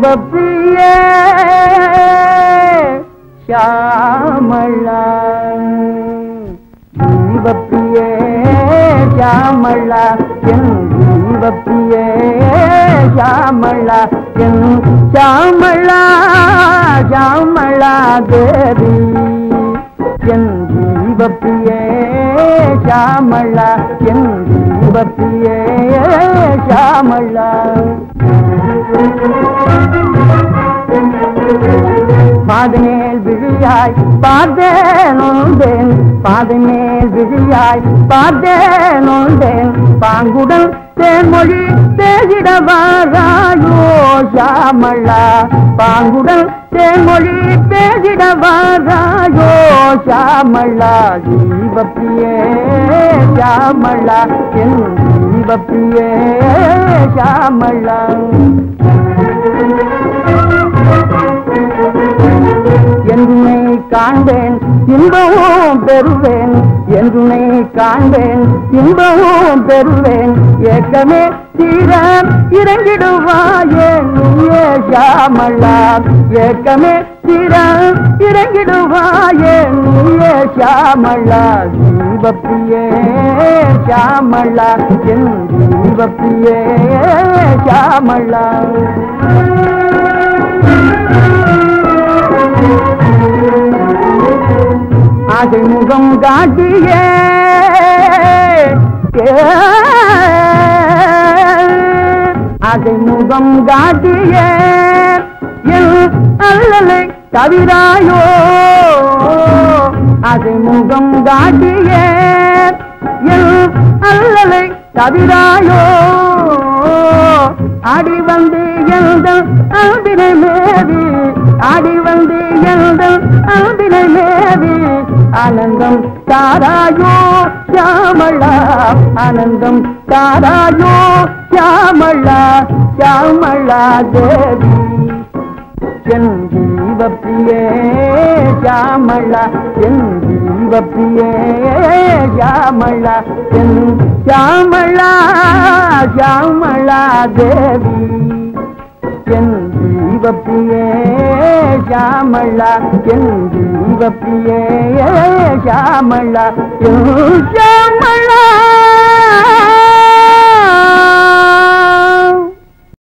ஜீவப்பிரியே ஷாமளா ஜீவப்பிரியே ஷாமளா என் ஜீவப்பிரியே ஷாமளா என் ஷாமளா ஷாமளா தேவி என் ஜீவப்பிரியே ஷாமளா என் ஜீவப்பிரியே ஷாமளா பாதமேல் விழியாய் பார்த்தேன் நொந்தேன் பாதமேல் விழியாய் பார்த்தேன் நொந்தேன் பாங்குடன் தேன்மொழி பேசிட வாராயோ ஷாமளா பாங்குடன் தேன்மொழி பேசிட வாராயோ ஷாமளா ஜீவப்பிரியே ஷாமளா என் ஜீவப்பிரியே ஷாமளா என்றுனை காண்பேன் இன்பமும் பெறுவேன் என்றுனை காண்பேன் இன்பமும் பெறுவேன் ஏக்கமே தீர இறங்கிடுவாயே நீயே ஷாமல்லா ஏக்கமே தீர இறங்கிடுவாயே நீயே ஷாமல்லா ஜீவப்பிரியே ஷாமல்லா என் ஜீவப்பிரியே ஷாமல்லா ஆசை முகம் காட்டியே ஆசை முகம் காட்டியே என் அல்லலை தவிராயோ ஆசை முகம் காட்டியே என் அல்லலை தவிராயோ ஆடி வந்து எழுதல் அன்பினை மேவி ஆடி வந்து எழுதல் அன்பினை மேவி ஆனந்தம் தாராயோ ஷாமளா ஆனந்தம் தாராயோ ஷாமளா ஷாமளா தேவி என் ஜீவப்பிரியே ஷாமளா என் ஜீவப்பிரியே ஷாமளா என் ஷாமளா ஷாமளா தேவி என் ஜீவப்பிரியே ஷாமளா என் ஜீவப்பிரியே ஷாமளா என் ஷாமளா